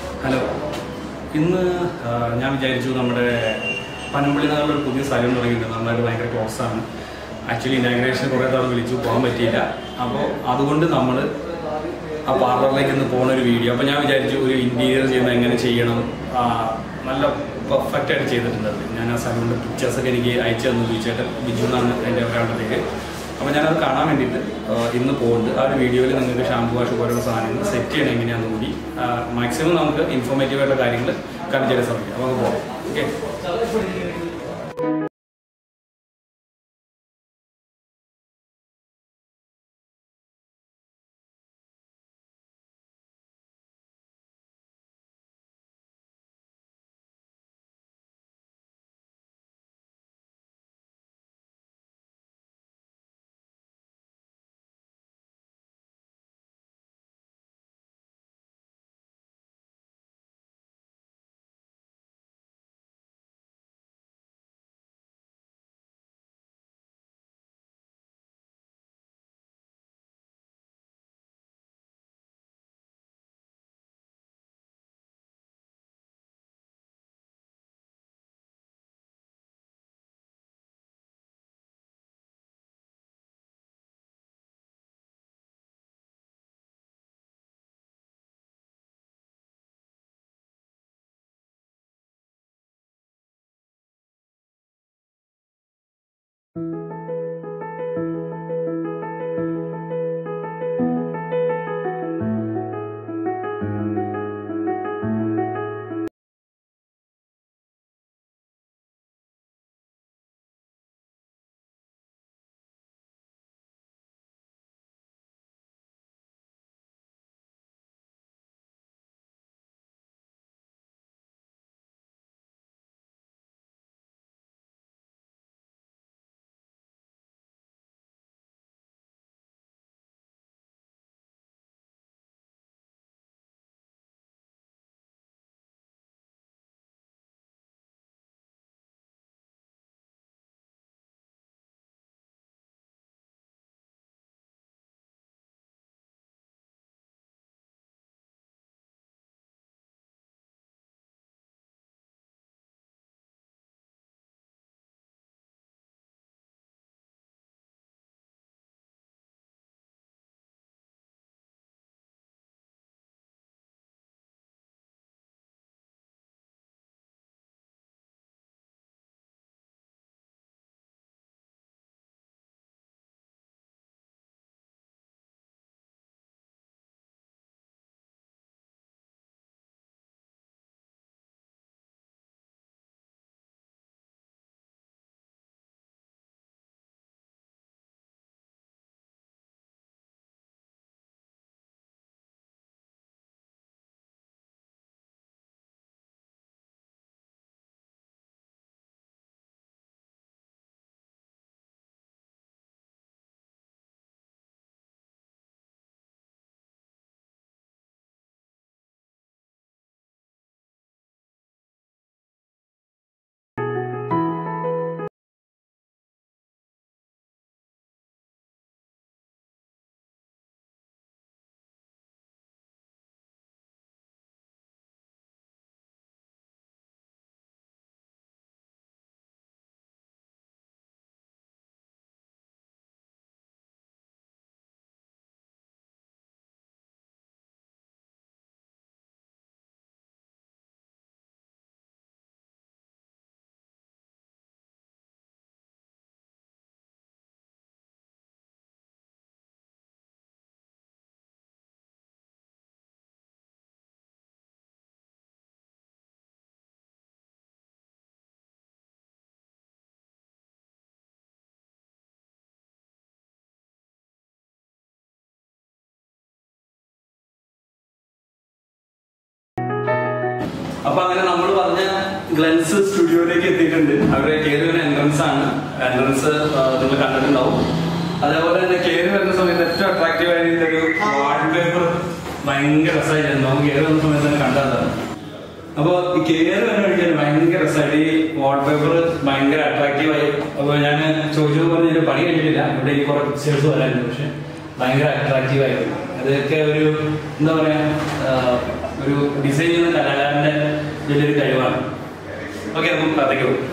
Hello ഇന്ന് ആ, ഞാൻ വിചാരിച്ചു നമ്മുടെ പനമ്പള്ളി നഗറിൽ ഒരു പുതിയ സ്ഥലം തുടങ്ങിയിട്ടുണ്ട് നമ്മളായിട്ട് ഭയങ്കര ക്ലോസ് ആണ് ആക്ച്വലി ഇനാഗ്രേഷൻ കുറേ തവണ വിളിച്ചു പോകാൻ പറ്റിയില്ല അപ്പോൾ അതുകൊണ്ട് നമ്മൾ ആ പാർലറിലേക്ക് ഇന്ന് പോകുന്ന ഒരു വീഡിയോ അപ്പോൾ ഞാൻ വിചാരിച്ചു ഒരു ഇൻറ്റീരിയർ ചെയ്യുന്നത് എങ്ങനെ ചെയ്യണം ആ, നല്ല പെർഫെക്റ്റ് ആയിട്ട് ചെയ്തിട്ടുണ്ട് അത്. ഞാൻ ആ സ്ഥലങ്ങളുടെ പിക്ചേഴ്സൊക്കെ എനിക്ക് അയച്ചു തന്നു ബിജുചേട്ടൻ ബിജു എന്നാണ് എൻ്റെ ഒരാളുടെ അപ്പോൾ ഞാനത് കാണാൻ വേണ്ടിയിട്ട് ആ, ഇന്ന് പോകുന്നുണ്ട് ആ ഒരു വീഡിയോയിൽ നിങ്ങൾക്ക് ഷാമ്പു വാഷ് പോലുള്ള സാധനങ്ങൾ സെറ്റ് ചെയ്യണം എങ്ങനെയാണെന്ന് കൂടി മാക്സിമം നമുക്ക് ഇൻഫോർമേറ്റീവ് ആയിട്ടുള്ള കാര്യങ്ങൾ കാണിച്ചു തരാൻ ശ്രമിക്കാം അപ്പോൾ നമുക്ക് പോകാം ഓക്കെ അപ്പൊ അങ്ങനെ നമ്മൾ പറഞ്ഞ ഗ്ലൻസ് സ്റ്റുഡിയോയിലേക്ക് എത്തിയിട്ടുണ്ട് അവരുടെ കയറി വരുന്ന എൻട്രൻസ് ആണ് എൻട്രൻസ് നിങ്ങൾ കണ്ടിട്ടുണ്ടാവും അതേപോലെ തന്നെ കയറി വരുന്ന സമയത്ത് ഏറ്റവും അട്രാക്റ്റീവ് ആയിട്ടുള്ളൊരു വാൾപേപ്പർ ഭയങ്കര രസമായിരുന്നു നമുക്ക് കയറി വന്ന സമയത്ത് തന്നെ കണ്ടതാണ് അപ്പൊ ഈ കയറി വരുന്ന വഴിക്കാൻ ഭയങ്കര രസമായിട്ട് ഈ വാൾപേപ്പർ ഭയങ്കര അട്രാക്റ്റീവ് ആയി അപ്പൊ ഞാൻ ചോദിച്ചു പറഞ്ഞ പണി കഴിഞ്ഞിട്ടില്ല ഇവിടെ ഈ കുറെ പിക്ചേഴ്സ് വരാനുണ്ട് പക്ഷെ ഭയങ്കര അട്രാക്റ്റീവ് ആയിരുന്നു അതൊക്കെ ഒരു എന്താ പറയാ ആ, ഒരു ഡിസൈൻ ചെയ്യുന്ന കലാകാരന്റെ വലിയൊരു കഴിവാണ് ഓക്കെ നമുക്ക് അതൊക്കെ പോകും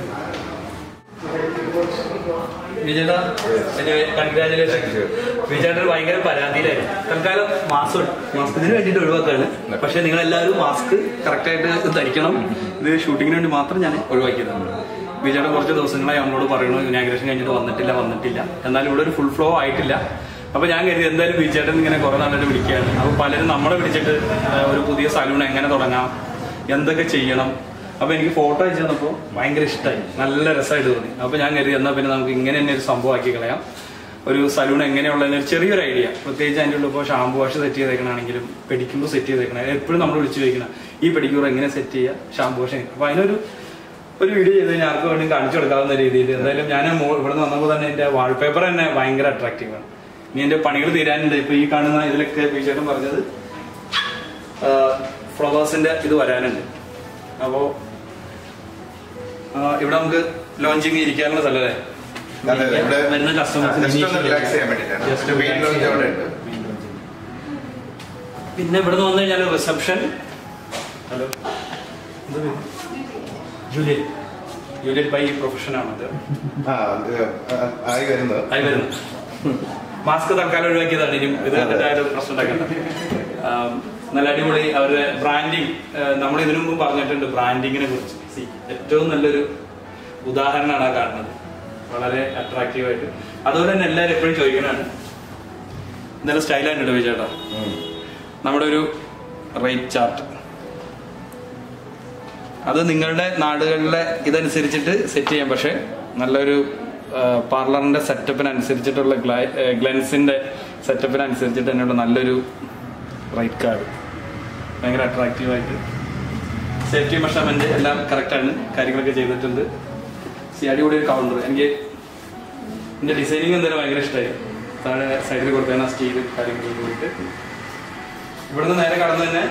വിജേട്ടാ കൺഗ്രാജുലേഷൻ വിജയേട്ടൻ ഒരു ഭയങ്കര പരാതിയിലായിരുന്നു തൽക്കാലം മാസ്ക് മാസ്കത്തിന് വേണ്ടിയിട്ട് ഒഴിവാക്കാണ് പക്ഷെ നിങ്ങൾ എല്ലാവരും മാസ്ക് കറക്റ്റ് ആയിട്ട് ധരിക്കണം ഇത് ഷൂട്ടിങ്ങിന് വേണ്ടി മാത്രം ഞാൻ ഒഴിവാക്കിയതാണ് വിജയേട്ടൻ കുറച്ച് ദിവസങ്ങളായി നമ്മളോട് പറയണു ഇനാഗ്രേഷൻ കഴിഞ്ഞിട്ട് വന്നിട്ടില്ല വന്നിട്ടില്ല എന്നാലും ഇവിടെ ഒരു ഫുൾ ഫ്ലോ ആയിട്ടില്ല അപ്പൊ ഞാൻ കരുതി എന്തായാലും വിജയേട്ടൻ ഇങ്ങനെ കുറെ നാളായിട്ട് വിളിക്കുകയാണ് അപ്പൊ പലരും നമ്മളെ വിളിച്ചിട്ട് ആ, ഒരു പുതിയ സലൂൺ എങ്ങനെ തുടങ്ങാം എന്തൊക്കെ ചെയ്യണം അപ്പൊ എനിക്ക് ഫോട്ടോ അയച്ചു തന്നപ്പോ ഭയങ്കര ഇഷ്ടമായി നല്ല രസമായിട്ട് തോന്നി അപ്പൊ ഞാൻ കരുതി എന്നാ പിന്നെ നമുക്ക് ഇങ്ങനെ തന്നെ ഒരു സംഭവം ആക്കി കളയാം ഒരു സലൂൺ എങ്ങനെയുള്ളതെന്ന് ഒരു ചെറിയൊരു ഐഡിയ പ്രത്യേകിച്ച് അതിൻ്റെ ഉള്ളിൽ ഇപ്പോൾ ഷാമ്പു വാഷ് സെറ്റ് ചെയ്തേക്കണമെങ്കിലും പെഡിക്യൂർ സെറ്റ് ചെയ്തേക്കണം എപ്പോഴും നമ്മൾ വിളിച്ചു ചോദിക്കണം ഈ പെഡിക്യൂർ എങ്ങനെ സെറ്റ് ചെയ്യുക ഷാമ്പു വാഷ് എങ്ങനെ അപ്പൊ അതിനൊരു ഒരു വീഡിയോ ചെയ്ത് കഴിഞ്ഞാൽ ആർക്കും വേണ്ടി കാണിച്ചു കൊടുക്കാവുന്ന രീതിയിൽ എന്തായാലും ഞാൻ മോ- ഇവിടെ നിന്ന് വന്നപ്പോൾ തന്നെ എന്റെ വാൾപേപ്പർ തന്നെ ഭയങ്കര അട്രാക്റ്റീവ് ആണ് ഇനി എന്റെ പണികൾ തീരാനുണ്ട് ഇപ്പൊ ഈ കാണുന്ന ഇതിലൊക്കെ ബീച്ചേട്ടൻ പറഞ്ഞത് ഫ്ലവേഴ്സിന്റെ ഇത് വരാനുണ്ട് അപ്പോ ആ, ഇവിടെ നമുക്ക് ലോഞ്ചിങ് ഇരിക്കാനുള്ള സ്ഥലമല്ലേ അതെ, അതെ. ഇവിടെ വരുന്ന കസ്റ്റമേഴ്സിന് just ഒന്ന് relax ചെയ്യാൻ വേണ്ടിയിട്ടാണ്. Just Main relax launch ചെയ്യാൻ അവിടെ ഉണ്ട്. Main launch. പിന്നെ ഇവിടെ നിന്ന് വന്നു കഴിഞ്ഞാൽ reception hello Juliet Juliet by profession ആണത് ആ, ഇത് ആയി വരുന്നത് ആയി വരുന്നു മാസ്ക് തൽക്കാലം ഒഴിവാക്കിയതാണ് ഇനി ഇത് കണ്ടിട്ട് ആരും പ്രശ്നം ഉണ്ടാക്കണ്ട ആം, നല്ല അടിപൊളി അവരുടെ ബ്രാൻഡിങ് നമ്മൾ ഇതിനു മുമ്പ് പറഞ്ഞിട്ടുണ്ട് ബ്രാൻഡിങ്ങിനെ കുറിച്ച് See, ഏറ്റവും നല്ലൊരു ഉദാഹരണമാണ് ആ കാണുന്നത് വളരെ അട്രാക്റ്റീവ് ആയിട്ട് അതുപോലെ തന്നെ എല്ലാവരും എപ്പോഴും ചോദിക്കണാണ് എന്തായാലും സ്റ്റൈലായിട്ടുണ്ട് വിജയേട്ടാ നമ്മുടെ ഒരു റേറ്റ് ചാർട്ട് അത് നിങ്ങളുടെ നാടുകളിലെ ഇതനുസരിച്ചിട്ട് സെറ്റ് ചെയ്യാം പക്ഷെ നല്ലൊരു പാർലറിന്റെ സെറ്റപ്പിനനുസരിച്ചിട്ടുള്ള ഗ്ലെൻസിന്റെ സെറ്റപ്പിനനുസരിച്ചിട്ട് തന്നെയുള്ള നല്ലൊരു റേറ്റ് കാർഡ് ഭയങ്കര അട്രാക്റ്റീവ് ആയിട്ട് സേഫ്റ്റി മെഷർമെന്റ് എല്ലാം കറക്റ്റ് ആണ് കാര്യങ്ങളൊക്കെ ചെയ്തിട്ടുണ്ട് സി അടിപൊളി ഒരു കൗണ്ടർ എനിക്ക് എന്റെ ഡിസൈനിങ് എന്തായാലും ഭയങ്കര ഇഷ്ടമായി താഴെ സൈഡിൽ കൊടുത്തേന സ്റ്റീൽ കാര്യങ്ങളൊക്കെ പോയിട്ട് ഇവിടുന്ന് നേരെ കടന്നു തന്നെ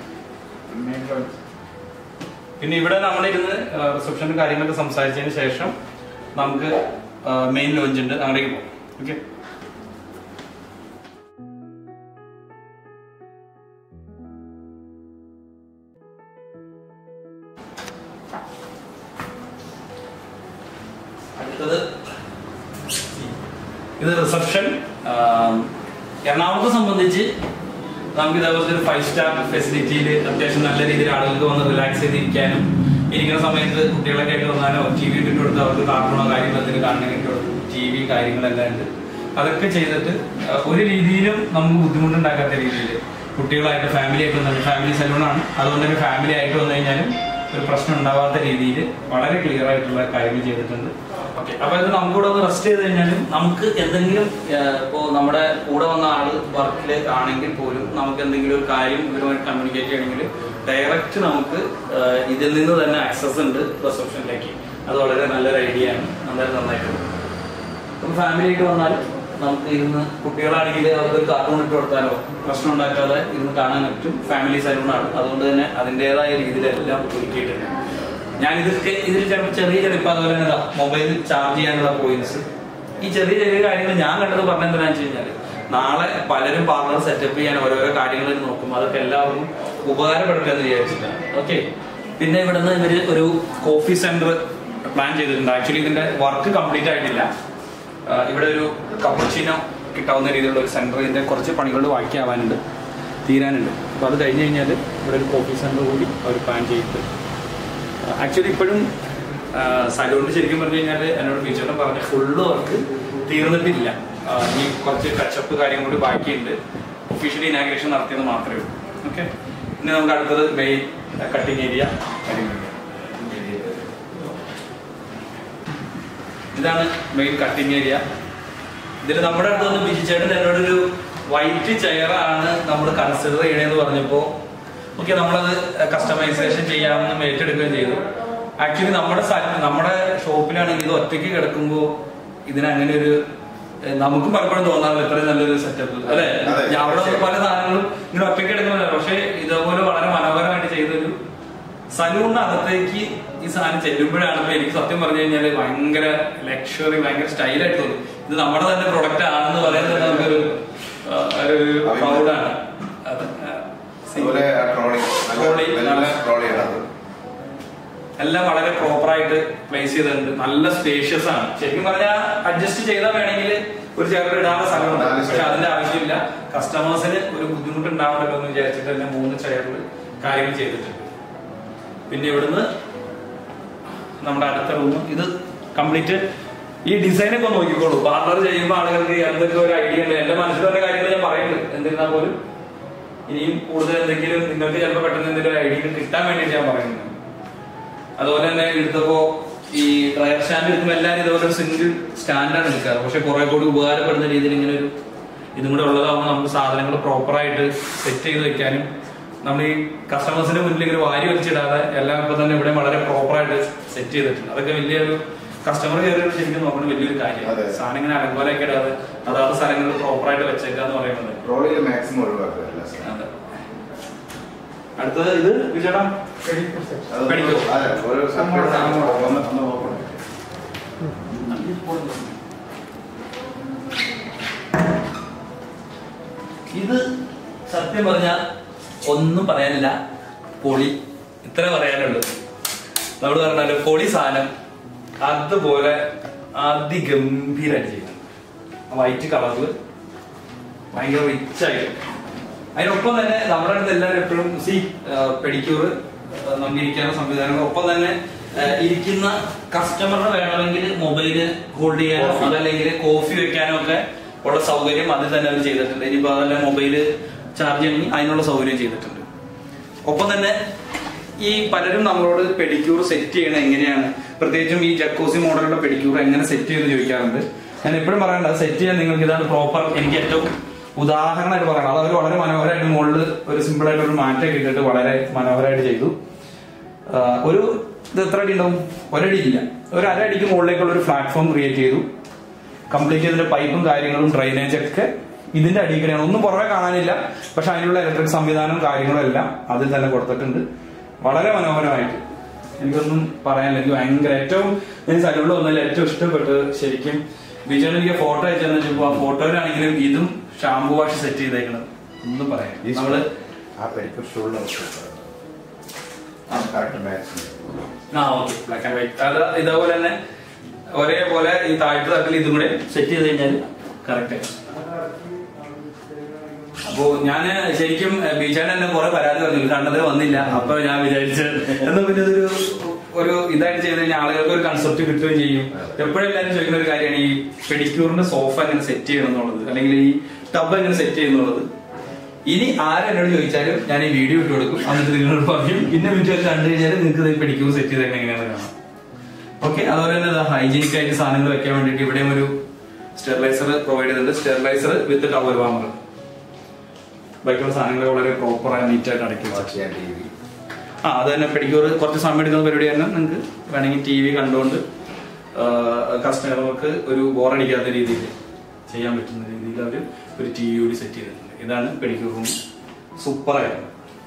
പിന്നെ ഇവിടെ നമ്മളിരുന്ന് റിസപ്ഷനും കാര്യങ്ങളൊക്കെ സംസാരിച്ചതിന് ശേഷം നമുക്ക് മെയിൻ ലോഞ്ച് ഉണ്ട് അങ്ങോട്ടേക്ക് പോകും ഓക്കെ അടുത്തത് ഇത് റിസപ്ഷൻ എറണാകുളത്തെ സംബന്ധിച്ച് നമുക്ക് ഇതേപോലത്തെ ഒരു ഫൈവ് സ്റ്റാർ ഫെസിലിറ്റിയിൽ അത്യാവശ്യം നല്ല രീതിയിൽ ആളുകൾക്ക് വന്ന് റിലാക്സ് ചെയ്തിരിക്കാനും ഇരിക്കുന്ന സമയത്ത് കുട്ടികളൊക്കെ ആയിട്ട് വന്നാലോ ടി വി ഇട്ട് കൊടുത്ത് അവർക്ക് കാർട്ടൂണോ കാര്യങ്ങളോ എന്തെങ്കിലും കാണണമെങ്കിൽ ഇട്ട് കൊടുത്തു ടി വി കാര്യങ്ങളെല്ലാം ഉണ്ട് അതൊക്കെ ചെയ്തിട്ട് ആ, ഒരു രീതിയിലും നമുക്ക് ബുദ്ധിമുട്ടുണ്ടാക്കാത്ത രീതിയിൽ കുട്ടികളായിട്ട് ഫാമിലി ആയിട്ട് വന്നാൽ ഫാമിലി സലൂണാണ് അതുകൊണ്ട് തന്നെ ഫാമിലി ആയിട്ട് വന്നു കഴിഞ്ഞാലും ഒരു പ്രശ്നം ഉണ്ടാവാത്ത രീതിയിൽ വളരെ ക്ലിയർ ആയിട്ടുള്ള കാര്യങ്ങൾ ചെയ്തിട്ടുണ്ട് ഓക്കെ അപ്പൊ ഇത് നമുക്കിവിടെ ഒന്ന് റെസ്റ്റ് ചെയ്ത് കഴിഞ്ഞാലും നമുക്ക് എന്തെങ്കിലും ഇപ്പോൾ നമ്മുടെ കൂടെ വന്ന ആള് വർക്കിൽ ആണെങ്കിൽ പോലും നമുക്ക് എന്തെങ്കിലും ഒരു കാര്യം ഇവരുമായിട്ട് കമ്മ്യൂണിക്കേറ്റ് ചെയ്യണമെങ്കിൽ ഡയറക്റ്റ് നമുക്ക് ആ, ഇതിൽ നിന്ന് തന്നെ ആക്സസ് ഉണ്ട് റിസപ്ഷനിലേക്ക് അത് വളരെ നല്ലൊരു ഐഡിയ ആണ് നന്നായിട്ട് നന്നായിട്ടുണ്ട് ഇപ്പം ഫാമിലി ആയിട്ട് വന്നാൽ നമുക്ക് ഇരുന്ന് കുട്ടികളാണെങ്കിൽ അവർക്ക് ഒരു കാർട്ടൂൺ ഇട്ട് കൊടുത്താലോ പ്രശ്നം ഉണ്ടാക്കാതെ ഇരുന്ന് കാണാൻ പറ്റും ഫാമിലി സലൂണാണ് അതുകൊണ്ട് തന്നെ അതിൻ്റെതായ രീതിയിലെല്ലാം ഒരുക്കിയിട്ടുണ്ട് ഞാൻ ഇതൊക്കെ ഇതിൽ ചിലപ്പോൾ ചെറിയ ചിലപ്പോൾ അതുപോലെ തന്നെ മൊബൈൽ ചാർജ് ചെയ്യാനുള്ള പോയിന്റ്സ് ഈ ചെറിയ ചെറിയ കാര്യങ്ങൾ ഞാൻ കണ്ടത് പറഞ്ഞെന്താണെന്ന് വെച്ച് കഴിഞ്ഞാൽ നാളെ പലരും പാർലർ സെറ്റപ്പ് ചെയ്യാൻ ഓരോരോ കാര്യങ്ങൾ നോക്കും അതൊക്കെ എല്ലാവർക്കും ഉപകാരപ്പെടട്ടെ എന്ന് വിചാരിച്ചിട്ടാണ് ഓക്കെ പിന്നെ ഇവിടുന്ന് ഇവര് ഒരു കോഫി സെന്റർ പ്ലാൻ ചെയ്തിട്ടുണ്ട് ആക്ച്വലി ഇതിന്റെ വർക്ക് കംപ്ലീറ്റ് ആയിട്ടില്ല ആ, ഇവിടെ ഒരു കപ്പച്ചിനോ കിട്ടാവുന്ന രീതിയിലുള്ള ഒരു സെന്റർ ഇതിന്റെ കുറച്ച് പണികൾ ബാക്കിയാവാനുണ്ട് തീരാനുണ്ട് അപ്പൊ അത് കഴിഞ്ഞ് കഴിഞ്ഞാൽ ഇവിടെ ഒരു കോഫി സെന്റർ കൂടി അവർ പ്ലാൻ ചെയ്തിട്ട് ആക്ച്വലി ഇപ്പോഴും സലൂണിൽ ശരിക്കും പറഞ്ഞു കഴിഞ്ഞാൽ എന്നോട് ടീച്ചറും പറഞ്ഞ ഫുള്ള് വർക്ക് തീർന്നിട്ടില്ല ആ, ഇനി കുറച്ച് ടച്ചപ്പ് കാര്യം കൂടി ബാക്കിയുണ്ട് ഒഫീഷ്യലി ഇനാഗ്രേഷൻ നടത്തിയത് മാത്രമേ ഉള്ളൂ ഓക്കെ ഇനി നമുക്ക് അടുത്തത് മെയിൻ കട്ടിങ് ഏരിയ ഇതാണ് മെയിൻ കട്ടിങ് ഏരിയ ഇതിൽ നമ്മുടെ അടുത്ത് വന്ന് ബിജിച്ചേട്ടൻ എന്നോടൊരു വൈറ്റ് ചെയറാണ് നമ്മൾ കൺസിഡർ ചെയ്യണേന്ന് പറഞ്ഞപ്പോൾ ഓക്കെ നമ്മളത് കസ്റ്റമൈസേഷൻ ചെയ്യാമെന്ന് ഏറ്റെടുക്കുകയും ചെയ്തു ആക്ച്വലി നമ്മുടെ സ്ഥലം നമ്മുടെ ഷോപ്പിലാണെങ്കിൽ ഇത് ഒറ്റയ്ക്ക് കിടക്കുമ്പോൾ ഇതിന് അങ്ങനെ ഒരു ഏഹ്, നമുക്കും പലപ്പോഴും തോന്നാറില്ല ഇത്രയും നല്ലൊരു സെറ്റപ്പ് അല്ലെ അതെ. ഞാൻ അവിടെ വന്ന് പല സാധനങ്ങളും ഇങ്ങനെ ഒറ്റയ്ക്ക് എടുക്കുന്നില്ല പക്ഷെ ഇതേപോലെ വളരെ മനോഹരമായിട്ട് ചെയ്തൊരു സലൂണിനകത്തേക്ക് ഈ സാധനം ചെല്ലുമ്പോഴാണ് ഇപ്പൊ എനിക്ക് സത്യം പറഞ്ഞു കഴിഞ്ഞാല് ഭയങ്കര ലക്ഷറി ഭയങ്കര സ്റ്റൈലായിട്ട് തോന്നി ഇത് നമ്മുടെ തന്നെ പ്രൊഡക്റ്റ് ആണെന്ന് പറയുന്നത് നമുക്കൊരു ആ, ഒരു പ്രൗഡാണ് അത് ആ, see. അതുപോലെ ആ ട്രോളി നല്ല trolley, നല്ല ട്രോളി ആണ് എല്ലാം വളരെ പ്രോപ്പർ ആയിട്ട് പ്ലേസ് ചെയ്തിട്ടുണ്ട് നല്ല സ്പേഷ്യസ് ആണ് ശരിക്കും പറഞ്ഞാൽ അഡ്ജസ്റ്റ് ചെയ്താൽ വേണമെങ്കിൽ ഒരു ചെയർ ഇടാനുള്ള സ്ഥലമുണ്ട് നാല് പക്ഷെ chair. അതിന്റെ ആവശ്യമില്ല കസ്റ്റമേഴ്സിന് ഒരു ബുദ്ധിമുട്ട് ഉണ്ടാവണ്ടല്ലോ എന്ന് വിചാരിച്ചിട്ട് തന്നെ മൂന്ന് ചെയറിൽ കാര്യങ്ങൾ ചെയ്തിട്ടുണ്ട് പിന്നെ ഇവിടുന്ന് നമ്മുടെ അടുത്ത റൂം ഇത് കംപ്ലീറ്റ് ഈ ഡിസൈൻ ഒക്കെ നോക്കിക്കോളൂ പാർലർ ചെയ്യുമ്പോൾ ആളുകൾക്ക് എന്തൊക്കെ ഒരു ഐഡിയ ഉണ്ട് എന്റെ മനസ്സിൽ വന്ന കാര്യങ്ങൾ ഞാൻ പറയുന്നുണ്ട് എന്നിരുന്നാൽ പോലും ഇനിയും കൂടുതൽ എന്തെങ്കിലും നിങ്ങൾക്ക് ചിലപ്പോൾ പെട്ടെന്ന് എന്തെങ്കിലും ഐഡിയ കിട്ടാൻ വേണ്ടിയിട്ട് ഞാൻ പറയുന്നുണ്ട് അതുപോലെ തന്നെ എടുത്തപ്പോ ഈ ഡ്രയർ സ്റ്റാൻഡ് എടുക്കുമ്പോൾ എല്ലാവരും ഇതുപോലെ ഒരു സിംഗിൾ സ്റ്റാൻഡാണ് എടുക്കാറ് പക്ഷെ കുറെ കൂടി ഉപകാരപ്പെടുന്ന രീതിയിൽ ഇങ്ങനെ ഒരു ഇതും കൂടെ ഉള്ളതാകുമ്പോൾ നമുക്ക് സാധനങ്ങൾ പ്രോപ്പറായിട്ട് സെറ്റ് ചെയ്ത് വെക്കാനും നമ്മൾ ഈ കസ്റ്റമേഴ്സിന്റെ മുന്നിൽ ഇങ്ങനെ വാരി വലിച്ചിടാതെ എല്ലാം ഇപ്പൊ തന്നെ ഇവിടെ വളരെ പ്രോപ്പറായിട്ട് സെറ്റ് ചെയ്തിട്ടുണ്ട് അതൊക്കെ വലിയൊരു കസ്റ്റമർ കയറി ശരിക്കും നോക്കുന്ന വലിയൊരു കാര്യം അതെ. സാധനം ഇങ്ങനെ അലങ്കോലൊക്കെ ഇടാതെ അതാത് സ്ഥലങ്ങളിൽ പ്രോപ്പറായിട്ട് വെച്ചേക്കുക എന്ന് പറയുന്നത് ട്രോളിയിൽ മാക്സിമം ഒഴിവാക്കുക എല്ലാ സ്ഥലവും. അതെ. അടുത്തത് ഇത് വിജയടാ അത് പഠിക്കോ? അതെ, ഒരു separate സാധനം ഒന്ന് ഒന്ന് open ചെയ്യാം. ഇത് സത്യം പറഞ്ഞ ഒന്നും പറയാനില്ല പൊളി ഇത്ര പറയാനുള്ളൂ നമ്മൾ പറഞ്ഞാല് പൊളി സാധനം അതുപോലെ അതിഗംഭീരമായിട്ട് ചെയ്യുന്നത് വൈറ്റ് കളറിൽ ഭയങ്കര റിച്ച് ആയിട്ട് അതിനൊപ്പം തന്നെ നമ്മുടെ അടുത്ത് എല്ലാവരും എപ്പോഴും സി പെഡിക്യൂർ നമുക്ക് ഇരിക്കാനുള്ള സംവിധാനങ്ങൾ ഒപ്പം തന്നെ ആ, ഇരിക്കുന്ന കസ്റ്റമറിന് വേണമെങ്കിൽ മൊബൈല് ഹോൾഡ് ചെയ്യാനോ Coffee. അതല്ലെങ്കിൽ കോഫി വെക്കാനോ ഒക്കെ ഉള്ള സൗകര്യം അതിൽ തന്നെ അവർ ചെയ്തിട്ടുണ്ട് ഇനിയിപ്പോ അതല്ല മൊബൈല് ചാർജ് ചെയ്യണമെങ്കിൽ അതിനുള്ള സൗകര്യം ചെയ്തിട്ടുണ്ട് ഒപ്പം തന്നെ ഈ പലരും നമ്മളോട് പെഡിക്യൂർ സെറ്റ് ചെയ്യണത് എങ്ങനെയാണ് പ്രത്യേകിച്ചും ഈ ജക്കോസി മോഡലുള്ള പെഡിക്യൂർ എങ്ങനെ സെറ്റ് ചെയ്ത് ചോദിക്കാറുണ്ട് ഞാൻ എപ്പോഴും പറയണ്ട സെറ്റ് ചെയ്യാൻ നിങ്ങൾക്ക് ഇതാണ് പ്രോപ്പർ എനിക്ക് ഏറ്റവും ഉദാഹരണമായിട്ട് പറയണം അത് അവർ വളരെ മനോഹരമായിട്ട് മുകളിൽ ഒരു സിമ്പിൾ ആയിട്ട് ഒരു മാറ്റം ഇട്ടിട്ട് വളരെ മനോഹരമായിട്ട് ചെയ്തു ആ, ഒരു ഇത് എത്ര അടി ഉണ്ടാവും ഒരടി ഇല്ല ഒരു അര അടിക്ക് മുകളിലേക്കുള്ള ഒരു പ്ലാറ്റ്ഫോം ക്രിയേറ്റ് ചെയ്തു കംപ്ലീറ്റ് ഇതിന്റെ പൈപ്പും കാര്യങ്ങളും ഡ്രൈനേജ് ഒക്കെ ഇതിന്റെ അടിയിലാണ് ഒന്നും പുറമെ കാണാനില്ല പക്ഷെ അതിനുള്ള ഇലക്ട്രിക് സംവിധാനം കാര്യങ്ങളും എല്ലാം അതിൽ തന്നെ കൊടുത്തിട്ടുണ്ട് വളരെ മനോഹരമായിട്ട് എനിക്കൊന്നും പറയാനില്ല എനിക്ക് ഭയങ്കര ഏറ്റവും ഞാൻ സലൂണിൽ വന്നതിൽ ഏറ്റവും ഇഷ്ടപ്പെട്ട് ശരിക്കും വിജയൻ എനിക്ക് ഫോട്ടോ അയച്ചു വെച്ചപ്പോ ആ ഫോട്ടോയിലാണെങ്കിലും ഇതും ഷാംപൂ വാഷ് സെറ്റ് ചെയ്തേക്കണം ഒന്നും പറയാം ഈ നമ്മള് ആ പെരിക്കൂർ ഷൂളിന് കറക്റ്റ് മാച്ച് ആ ഓക്കെ ബ്ലാക്ക് ആൻഡ് വൈറ്റ് അത് ഇതേപോലെ തന്നെ ഒരേപോലെ ഈ താഴത്തെ തട്ടിൽ ഇതും കൂടെ സെറ്റ് ചെയ്ത് കഴിഞ്ഞാൽ കറക്റ്റ് അപ്പോ ഞാന് ശരിക്കും ബീച്ചാൻ എന്നെ കുറെ പരാതി പറഞ്ഞു കണ്ടത് വന്നില്ല അപ്പൊ ഞാൻ വിചാരിച്ച് എന്നാ പിന്നെ ഇതൊരു ഒരു ഇതായിട്ട് ചെയ്ത് കഴിഞ്ഞാൽ ആളുകൾക്ക് ഒരു കൺസെപ്റ്റ് കിട്ടുകയും ചെയ്യും എപ്പോഴും എല്ലാവരും ചോദിക്കുന്ന ഒരു കാര്യമാണ് ഈ പെഡിക്യൂറിന്റെ സോഫ എങ്ങനെ സെറ്റ് ചെയ്യണം എന്നുള്ളത് അല്ലെങ്കിൽ ഈ ടബ് എങ്ങനെ സെറ്റ് ചെയ്യുന്നുള്ളത് ഇനി ആരെന്നോട് ചോദിച്ചാലും ഞാൻ ഈ വീഡിയോ ഇട്ട് കൊടുക്കും എന്നിട്ട് നിങ്ങളോട് പറയും പിന്നെ വീഡിയോ കണ്ടു കഴിഞ്ഞാൽ നിങ്ങൾക്ക് ഇത് പെഡിക്യൂർ സെറ്റ് ചെയ്ത് എങ്ങനെയാണെന്ന് കാണാം ഓക്കെ അതുപോലെ തന്നെ ഹൈജീനിക് ആയിട്ട് സാധനങ്ങൾ വെക്കാൻ വേണ്ടിയിട്ട് ഇവിടെയും ഒരു സ്റ്റെറിലൈസർ പ്രൊവൈഡ് ചെയ്തിട്ടുണ്ട് സ്റ്റെറിലൈസർ വിത്ത് ടവർ വാമർ ബാക്കിയുള്ള സാധനങ്ങൾ വളരെ പ്രോപ്പർ ആയി നീറ്റ് ആയിട്ട് അടയ്ക്കുക വാച്ച് ചെയ്യാൻ ടി വി ആ അത് തന്നെ പെഡിക്യൂർ കുറച്ച് സമയം എടുക്കുന്ന പരിപാടി തന്നെ നിങ്ങൾക്ക് വേണമെങ്കിൽ ടി വി കണ്ടുകൊണ്ട് കസ്റ്റമർക്ക് ഒരു ബോറടിക്കാത്ത രീതിയിൽ ചെയ്യാൻ പറ്റുന്ന രീതിയിൽ അവർ ഒരു ടി വി കൂടി സെറ്റ് ചെയ്തിട്ടുണ്ട് ഇതാണ് പെഡിക്യൂർ റൂം സൂപ്പർ ആയിരുന്നു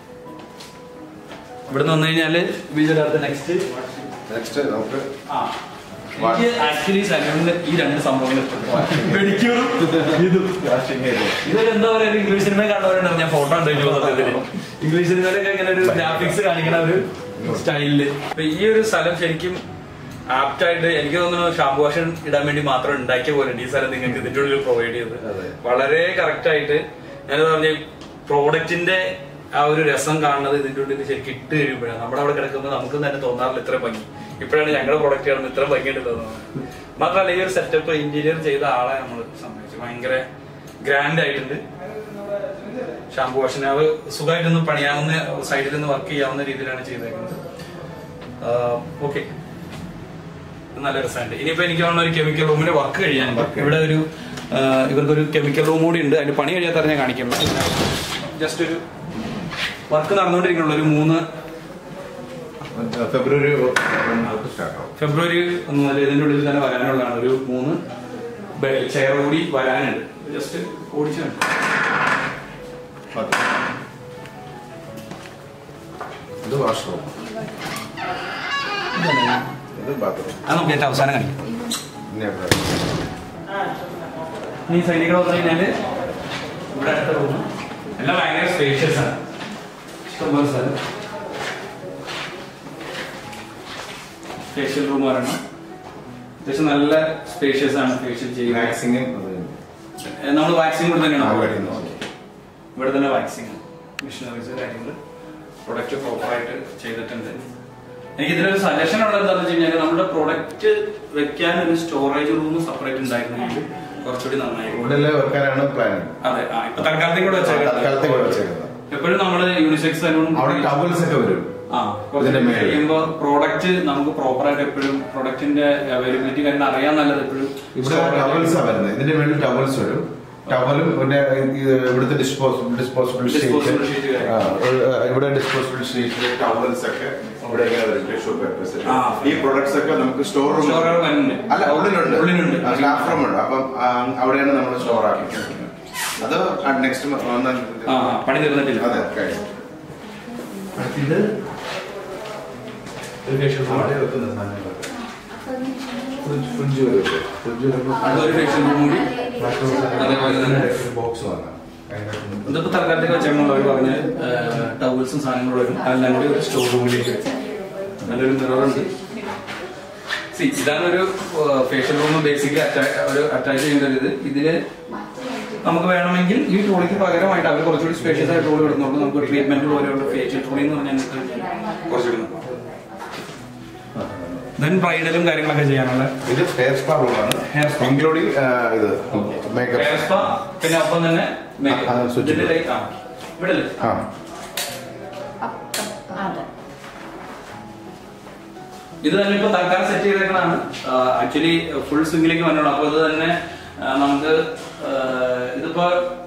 ഇവിടെ നിന്ന് വന്നു കഴിഞ്ഞാൽ വിജയുടെ അടുത്ത് നെക്സ്റ്റ് നെക്സ്റ്റ് നമുക്ക് ആ എനിക്ക് ആക്ച്വലി സലൂണിൽ ഈ രണ്ട് സംഭവങ്ങൾ പെഡിക്യൂറും ഇതും വാഷിംഗ് ഏരിയ ഇതൊരു എന്താ പറയാ ഒരു ഇംഗ്ലീഷ് സിനിമ കണ്ടവരുണ്ടാവും ഞാൻ ഫോട്ടോ ഉണ്ടെങ്കിൽ സത്യത്തില് ഇംഗ്ലീഷ് സിനിമയിലൊക്കെ ഇങ്ങനെ ഒരു ഗ്രാഫിക്സ് കാണിക്കുന്ന ഒരു സ്റ്റൈലില് അപ്പൊ ഈ ഒരു സ്ഥലം ശരിക്കും ആപ്റ്റ് ആയിട്ട് എനിക്ക് തോന്നുന്നു ഷാമ്പു വാഷൻ ഇടാൻ വേണ്ടി മാത്രം ഉണ്ടാക്കിയ പോലെ ഈ സ്ഥലം നിങ്ങൾക്ക് ഇതിന്റെ ഉള്ളിൽ പ്രൊവൈഡ് ചെയ്തത് അതെ. വളരെ കറക്റ്റ് ആയിട്ട് ഞാൻ പറഞ്ഞ പ്രോഡക്റ്റിന്റെ ആ ഒരു രസം കാണുന്നത് ഇതിന്റെ ഉള്ളിൽ ശരിക്കും ഇട്ട് കഴിയുമ്പോഴാണ് നമ്മുടെ അവിടെ കിടക്കുമ്പോൾ നമുക്ക് തന്നെ തോന്നാറില്ല ഇത്ര ഭംഗി ഇപ്പോഴാണ് ഞങ്ങളുടെ പ്രോഡക്റ്റ് കാണുന്നത് ഇത്ര ഭംഗിയായിട്ട് തോന്നുന്നത് മാത്രമല്ല ഈ ഒരു സെറ്റപ്പ് ഇന്റീരിയർ ചെയ്ത ആളെ നമ്മൾ സമ്മതിച്ചു ഭയങ്കര ഗ്രാൻഡ് ആയിട്ടുണ്ട് ഷാമ്പു വാഷിനാവ് സുഖമായിട്ടൊന്ന് പണിയാവുന്ന സൈഡിൽ നിന്ന് വർക്ക് ചെയ്യാവുന്ന രീതിയിലാണ് ചെയ്തേക്കുന്നത് ഓക്കെ നല്ല രസമുണ്ട് ഇനിയിപ്പോ എനിക്ക് തോന്നുന്ന ഒരു കെമിക്കൽ റൂമിന്റെ വർക്ക് കഴിയാൻ ഇവിടെ ഒരു ആ, ഇവർക്കൊരു കെമിക്കൽ റൂം കൂടി ഉണ്ട് അതിന്റെ പണി കഴിയാത്ത ഞാൻ കാണിക്കുള്ളൂ ജസ്റ്റ് ഒരു വർക്ക് നടന്നുകൊണ്ടിരിക്കുന്നുള്ളൂ ഒരു മൂന്ന് ഫെബ്രുവരി സ്റ്റാർട്ട് ആവും ഫെബ്രുവരി ഒന്ന് മുതൽ ഇതിന്റെ ഉള്ളിൽ തന്നെ വരാനുള്ളതാണ് ഒരു മൂന്ന് ചെയർ കൂടി വരാനുണ്ട് ജസ്റ്റ് ഓടിച്ചു കണ്ടു. മതി. ഇത് വാഷ്റൂം ഇത് ബാത്റൂം അത് നമുക്ക് ഏറ്റവും അവസാനം കാണിക്കാം ഇനി എവിടെ ഈ സൈഡിൽ വന്നു കഴിഞ്ഞാല് ഇവിടെ അടുത്ത റൂം എല്ലാം ഭയങ്കര സ്പേഷ്യസ് ആണ് ഇഷ്ടംപോലെ സ്ഥലം ഫേഷ്യൽ റൂം ഒരെണ്ണം അത്യാവശ്യം നല്ല സ്പേഷ്യസ് ആണ് ഫേഷ്യൽ ചെയ്യുന്നത് വാക്സിങ് നമ്മൾ വാക്സിൻ കൂടെ തന്നെയാണ് അവിടെ provided ചെയ്യുന്നത്. ഇവിടെ തന്നെ വാക്സിൻ മിഷനറീസ് കാര്യങ്ങൾ പ്രൊഡക്റ്റ് പ്രോപ്പറായിട്ട് ചെയ്തിട്ടുണ്ട് എനിക്ക് ഇതിലൊരു സജഷൻ ഉള്ളത് എന്താണെന്ന് വെച്ച് കഴിഞ്ഞാൽ നമ്മുടെ പ്രൊഡക്റ്റ് വെക്കാൻ ഒരു സ്റ്റോറേജ് റൂം സെപ്പറേറ്റ് ഉണ്ടായിരുന്നെങ്കിൽ കുറച്ചുകൂടി നന്നായിരുന്നു ഉള്ളിൽ വെക്കാനാണ് പ്ലാനിങ് അതെ ആ ഇപ്പൊ തൽക്കാലത്തേക്ക് കൂടെ തൽക്കാലത്തേക്ക് ഇവിടെ വെച്ചേക്കാം വെച്ചേക്കുന്നത് എപ്പോഴും നമ്മള് യൂണിസെക്സ് സലൂൺ അവിടെ ടവൽസ് ഒക്കെ വരും ആ ഇതിന്റെ മേലെ. ചെയ്യുമ്പോ പ്രോഡക്റ്റ് നമുക്ക് പ്രോപ്പർ ആയിട്ട് എപ്പോഴും പ്രൊഡക്റ്റിന്റെ അവൈലബിലിറ്റി കാര്യം അറിയാൻ നല്ലത് എപ്പോഴും ഇവിടെ ടവൽസ് വരുന്നത് ഇതിന്റെ മേളിൽ ടവൽസ് വരും ടവലും പിന്നെ ഇത് ഇവിടുത്തെ disposable disposable Disposable sheet sheet ഇവിടെ ഡിസ്പോസിബിൾ ഷീറ്റ് ടവൽസ് ഒക്കെ ഇവിടെ ഇങ്ങനെ വരും ടിഷ്യൂ പേപ്പേഴ്സ് ആ. ഈ പ്രൊഡക്ട്സ് ഒക്കെ നമുക്ക് സ്റ്റോർ റൂം Store room വരുന്നുണ്ട്. അല്ല ഉള്ളിലുണ്ട് ഉള്ളിലുണ്ട്. സ്റ്റാഫ് റൂം ഉണ്ട് അപ്പം ആ, അവിടെയാണ് നമ്മൾ സ്റ്റോർ ആക്കി അത് നെക്സ്റ്റ് ആ ആ, പണി തീർന്നിട്ടില്ല അതെ കഴിഞ്ഞു ഇത് ഒരു facial room. അവിടെ വെക്കുന്ന സാധനങ്ങളൊക്കെ ഫ്രിഡ്ജ് വരും ഫ്രിഡ്ജ് അടുത്തൊരു facial room കൂടി അതേപോലെ തന്നെ ബോക്സ് വാങ്ങാം ഇതിപ്പോ തൽക്കാലത്തേക്ക് വെച്ചേക്കുമ്പോൾ അവർ പറഞ്ഞ് ടവൽസും സാധനങ്ങളും വരും അതെല്ലാം കൂടി ഒരു സ്റ്റോർ റൂമിലേക്ക് നല്ലൊരു മിററുണ്ട് സി ഇതാണ് ഒരു ഫേഷ്യൽ റൂം ബേസിക്കലി ഒരു അറ്റാച്ച് ചെയ്യുന്ന ഒരു ഇത് ഇതില് നമുക്ക് വേണമെങ്കിൽ ഈ ട്രോളിക്ക് പകരമായിട്ട് അവർ കുറച്ചുകൂടി സ്പേഷ്യസ് ആയിട്ട് ട്രോളി ഇടുന്നുള്ളൂ നമുക്ക് ട്രീറ്റ്മെന്റ് പോലെയുള്ള ഫേഷ്യൽ ട്രോളി എന്ന് പറഞ്ഞാൽ കുറച്ചുകൂടി ദെൻ ബ്രൈഡലും കാര്യങ്ങളൊക്കെ ചെയ്യാനുള്ള ഇത് ഹെയർ സ്പാ റൂമാണ് Hair spa. ഇൻക്ലൂഡിംഗ് ഇത് മേക്കപ്പ് ഹെയർ സ്പാ പിന്നെ ഒപ്പം തന്നെ makeup. ആ, switch ഇതിന്റെ ചെയ്തു. light- ആ, ഇവിടെ അല്ലേ? ആ അതെ ഇത് തന്നെ ഇപ്പൊ തൽക്കാലം സെറ്റ് ചെയ്തേക്കണാണ് ആക്ച്വലി ഫുൾ സ്വിംഗിലേക്ക് വന്നോളൂ അപ്പൊ ഇത് തന്നെ ആ, നമുക്ക് ആ, ഇതിപ്പോ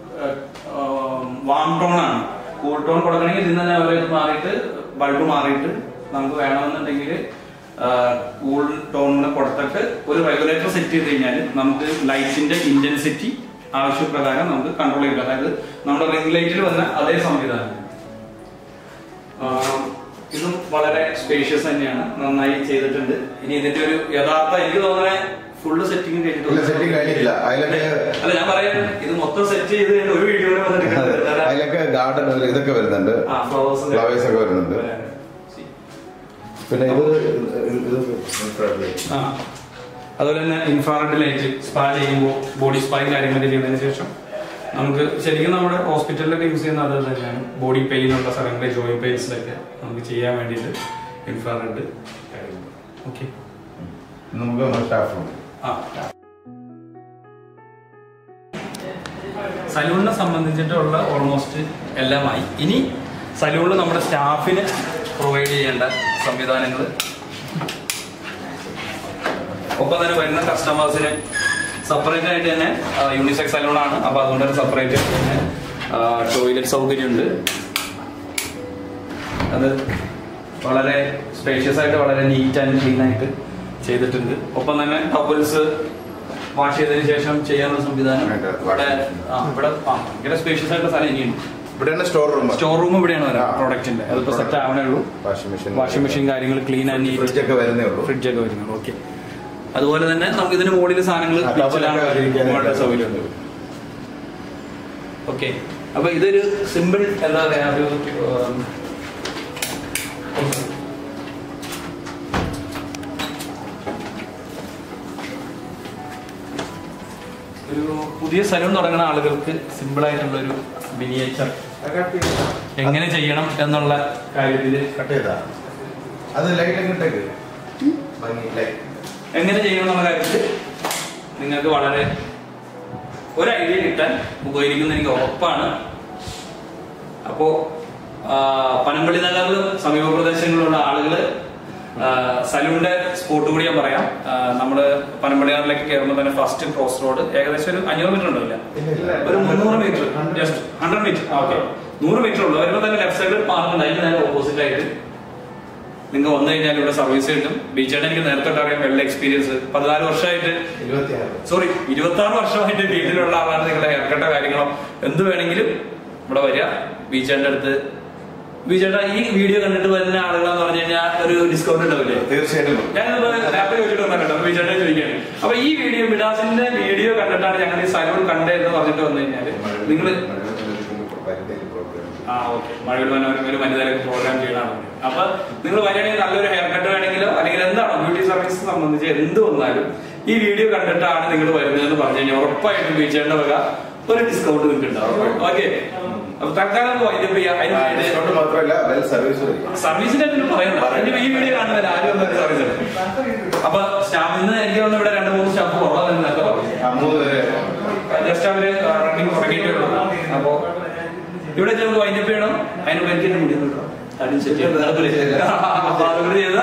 വാം ടോൺ ആണ് കൂൾ ടോൺ കൊടുക്കണമെങ്കിൽ ഇതിൽ തന്നെ അവരെ ഇത് മാറിയിട്ട് ബൾബ് മാറിയിട്ട് നമുക്ക് വേണമെന്നുണ്ടെങ്കിൽ കൂൾ ടോണിന് കൊടുത്തിട്ട് ഒരു റെഗുലേറ്റർ സെറ്റ് ചെയ്ത് കഴിഞ്ഞാൽ നമുക്ക് ലൈറ്റിന്റെ ഇന്റൻസിറ്റി ആവശ്യപ്രകാരം നമുക്ക് കൺട്രോൾ ചെയ്യാം അതായത് നമ്മുടെ റിംഗ് ലൈറ്റിൽ വന്ന അതേ സംവിധാനം ആ, ഇതും വളരെ സ്പേഷ്യസ് തന്നെയാണ് നന്നായി ചെയ്തിട്ടുണ്ട് ഇനി ഇതിന്റെ ഒരു യഥാർത്ഥ എനിക്ക് തോന്നുന്നത് ഫുള്ള് സെറ്റിംഗ് ഇല്ല സെറ്റിംഗ് കഴിഞ്ഞിട്ടില്ല അതിലൊക്കെ അല്ല ഞാൻ പറയാൻ ഇത് മൊത്തം സെറ്റ് ചെയ്ത് കഴിഞ്ഞ് ഒരു വീഡിയോയിൽ വന്നിട്ട് അതെ, അതിലൊക്കെ ഗാർഡൻ ഇതൊക്കെ വരുന്നുണ്ട് ആ ഫ്ലവേഴ്സ് ഫ്ലവേഴ്സ് ഒക്കെ വരുന്നുണ്ട് പിന്നെ ഇത് ഇത് ആ അതുപോലെ തന്നെ ഇൻഫ്രാറെഡ് ലൈറ്റ് സ്പാ ചെയ്യുമ്പോൾ ബോഡി സ്പായും കാര്യങ്ങളൊക്കെ ചെയ്തതിന് ശേഷം നമുക്ക് ശരിക്കും നമ്മുടെ ഹോസ്പിറ്റലിലൊക്കെ യൂസ് ചെയ്യുന്ന അത് തന്നെയാണ് ബോഡി പെയിൻ ഉള്ള സ്ഥലങ്ങളിൽ ജോയിൻ പെയിൻസിലൊക്കെ നമുക്ക് ചെയ്യാൻ വേണ്ടിയിട്ട് ഇൻഫ്രാറെഡ് ഓക്കെ നമുക്ക് സ്റ്റാഫ് റൂം ആ സലൂണിനെ സംബന്ധിച്ചിട്ടുള്ള ഓൾമോസ്റ്റ് എല്ലാമായി ഇനി സലൂണിൽ നമ്മുടെ സ്റ്റാഫിന് പ്രൊവൈഡ് ചെയ്യേണ്ട സംവിധാനങ്ങൾ ഒപ്പം തന്നെ വരുന്ന കസ്റ്റമേഴ്സിന് സെപ്പറേറ്റ് ആയിട്ട് തന്നെ യൂണിസെക്സ് സലൂണാണ് അപ്പൊ അതുകൊണ്ട് തന്നെ സെപ്പറേറ്റ് ആയിട്ട് തന്നെ ടോയ്ലറ്റ് സൗകര്യമുണ്ട് അത് വളരെ സ്പേഷ്യസ് ആയിട്ട് വളരെ നീറ്റ് ആൻഡ് ക്ലീൻ ആയിട്ട് ചെയ്തിട്ടുണ്ട് ഒപ്പം തന്നെ കപ്പിൾസ് വാഷ് ചെയ്തതിന് ശേഷം ചെയ്യാനുള്ള സംവിധാനം വേണ്ട, ഇവിടെ ആ, ഇവിടെ ആ, ഭയങ്കര സ്പേഷ്യസ് ആയിട്ടുള്ള സ്ഥലം ഇനിയുണ്ട് ഇവിടെയാണ് സ്റ്റോർ റൂം സ്റ്റോർ റൂം ഇവിടെയാണ് വരാം ആ. പ്രോഡക്റ്റിന്റെ അതിപ്പോ സെറ്റ് ആവണേ ഉള്ളൂ വാഷിംഗ് മെഷീൻ വാഷിംഗ് മെഷീൻ കാര്യങ്ങൾ ക്ലീൻ ആൻഡ് നീറ്റ് ഫ്രിഡ്ജ് ഒക്കെ വരുന്നേ ഉള്ളൂ ഫ്രിഡ്ജ് ഒക്കെ വരുന്നത് ഓക്കെ അതുപോലെ തന്നെ നമുക്ക് ഇതിന് മുകളിൽ സാധനങ്ങൾ ആ, ടവലൊക്കെ ഇരിക്കാനായിട്ട് സൗകര്യമുണ്ട് ഓക്കെ അപ്പൊ ഇതൊരു സിമ്പിൾ എന്താ പറയാ ഒരു ഉം, ഒരു പുതിയ സലൂൺ തുടങ്ങുന്ന ആളുകൾക്ക് സിമ്പിൾ ആയിട്ടുള്ള ഒരു മിനിയേച്ചർ എങ്ങനെ ചെയ്യണം എന്നുള്ള കാര്യത്തിൽ കട്ട് ചെയ്താ അത് ലൈറ്റ് എങ്ങോട്ടേക്ക് ഭംഗി ലൈറ്റ് എങ്ങനെ ചെയ്യണം എന്നുള്ള കാര്യത്തിൽ നിങ്ങൾക്ക് വളരെ ഒരു ഐഡിയ കിട്ടാൻ ഉപകരിക്കുന്ന എനിക്ക് ഉറപ്പാണ് അപ്പോ ആ, പനമ്പള്ളി നഗറിലും സമീപ പ്രദേശങ്ങളിലുള്ള ആളുകള് ആ, സലൂണിന്റെ സ്പോട്ട് കൂടി ഞാൻ പറയാം ആ, നമ്മള് പനമ്പള്ളി നഗറിലേക്ക് കയറുമ്പോൾ തന്നെ ഫസ്റ്റ് ക്രോസ് റോഡ് ഏകദേശം ഒരു അഞ്ഞൂറ് മീറ്റർ ഉണ്ടാവില്ല ഒരു മുന്നൂറ് metre just hundred metre okay നൂറ് മീറ്റർ ഉള്ളൂ വരുമ്പോൾ തന്നെ ലെഫ്റ്റ് സൈഡിൽ പാർക്ക് ഉണ്ട് അതിന് നേരെ ഓപ്പോസിറ്റ് ആയിട്ട് നിങ്ങൾ വന്നു കഴിഞ്ഞാൽ ഇവിടെ സർവീസ് കിട്ടും ബീച്ചേട്ടൻ എനിക്ക് നേരത്തെ തൊട്ട് അറിയാം വെള്ള എക്സ്പീരിയൻസ് പതിനാല് വർഷമായിട്ട് ഇരുപത്തിയാറ് സോറി ഇരുപത്തി ആറ് വർഷമായിട്ട് ഫീൽഡിലുള്ള ആളാണ് നിങ്ങളുടെ ഹെയർ കട്ടോ കാര്യങ്ങളോ എന്ത് വേണമെങ്കിലും ഇവിടെ വരിക ബീച്ചേട്ടൻ്റെ അടുത്ത് ബീച്ചേട്ടാ ഈ വീഡിയോ കണ്ടിട്ട് വരുന്ന ആളുകളെന്ന് പറഞ്ഞു കഴിഞ്ഞാൽ ഒരു ഡിസ്കൗണ്ട് ഉണ്ടാവില്ലേ തീർച്ചയായിട്ടും ഞാൻ ലാപ്പിൽ വെച്ചിട്ട് വന്നിട്ടുണ്ട് ബീച്ചേട്ടൻ ചോദിക്കുകയാണ് അപ്പൊ ഈ വീഡിയോ മിഡാസിന്റെ വീഡിയോ കണ്ടിട്ടാണ് ഞങ്ങൾ ഈ സലൂൺ കണ്ടേ എന്ന് പറഞ്ഞിട്ട് വന്നു കഴിഞ്ഞാൽ നിങ്ങൾ ആ ഓക്കെ മഴവിൽ മനോരമ ഒരു വനിതയിലേക്ക് പ്രോഗ്രാം ചെയ്യണം അപ്പൊ നിങ്ങൾ വരികയാണെങ്കിൽ നല്ലൊരു ഹെയർ കട്ട് വേണമെങ്കിലോ അല്ലെങ്കിൽ എന്താണോ ബ്യൂട്ടി സർവീസ് സംബന്ധിച്ച് എന്ത് വന്നാലും ഈ വീഡിയോ കണ്ടിട്ടാണ് നിങ്ങൾ വരുന്നതെന്ന് പറഞ്ഞു കഴിഞ്ഞാൽ ഉറപ്പായിട്ടും ബീച്ചേണ്ട വക ഒരു ഡിസ്കൗണ്ട് നിങ്ങൾക്ക് ഉണ്ടാവും ഓക്കെ അപ്പൊ തൽക്കാലം വൈദ്യുതി അതിന് വേണ്ടി ഡിസ്കൗണ്ട് മാത്രമല്ല വെൽ സർവീസ് സർവീസിന്റെ അതിന് പറയുന്നത് അതിന് ഈ വീഡിയോ കാണുന്നില്ല ആരും ഒന്നും സർവീസ് അപ്പൊ സ്റ്റാഫ് ഇന്ന് എനിക്ക് തോന്നുന്നു ഇവിടെ രണ്ട് മൂന്ന് സ്റ്റാഫ് കുറവാണെന്ന് നേരത്തെ പറഞ്ഞു മൂന്ന് പേര് ജസ്റ്റ് അവര് റണ്ണിങ് തുടങ്ങിയിട്ടേ ഉള്ളൂ അപ്പോ ഇവിടെ ചെന്ന് വൈൻഡപ്പ് ചെയ്യണം അതിന് മുമ്പ് എനിക്ക് മുടി കിട്ടണം തടി സെറ്റ് ചെയ്യണം നടക്കില്ലേ? അപ്പൊ അതുകൊണ്ട് ചെയ്ത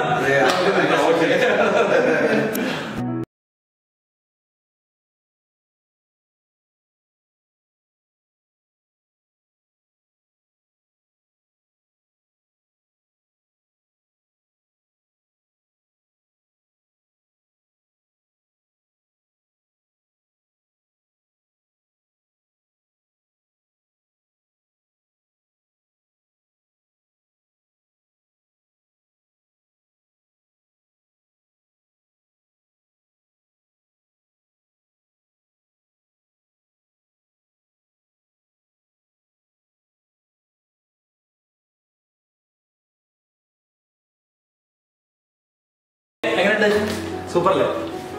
എങ്ങനെയുണ്ട് സൂപ്പർ അല്ലേ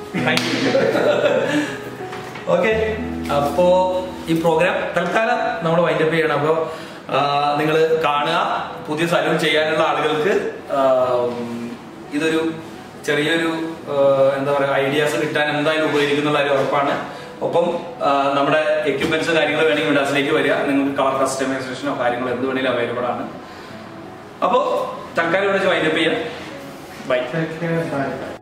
ഓക്കെ അപ്പോ ഈ പ്രോഗ്രാം തൽക്കാലം നമ്മൾ വൈൻഡപ്പ് ചെയ്യണം അപ്പോ നിങ്ങൾ കാണുക പുതിയ സലൂൺ ചെയ്യാനുള്ള ആളുകൾക്ക് ആ, ഉം, ഇതൊരു ചെറിയൊരു ആ, എന്താ പറയുക ഐഡിയാസ് കിട്ടാൻ എന്തായാലും ഉപകരിക്കുന്നുള്ള കാര്യം ഉറപ്പാണ് ഒപ്പം ആ, നമ്മുടെ എക്യുപ്മെന്റ്സ് കാര്യങ്ങൾ വേണമെങ്കിൽ വിടാസിലേക്ക് വരിക നിങ്ങൾക്ക് കളർ കസ്റ്റമൈസേഷനോ കാര്യങ്ങളോ എന്ത് വേണമെങ്കിലും അവൈലബിൾ ആണ് അപ്പോൾ തൽക്കാലം ഇവിടെ വൈൻഡപ്പ് ചെയ്യാം ബൈ Take care. Bye.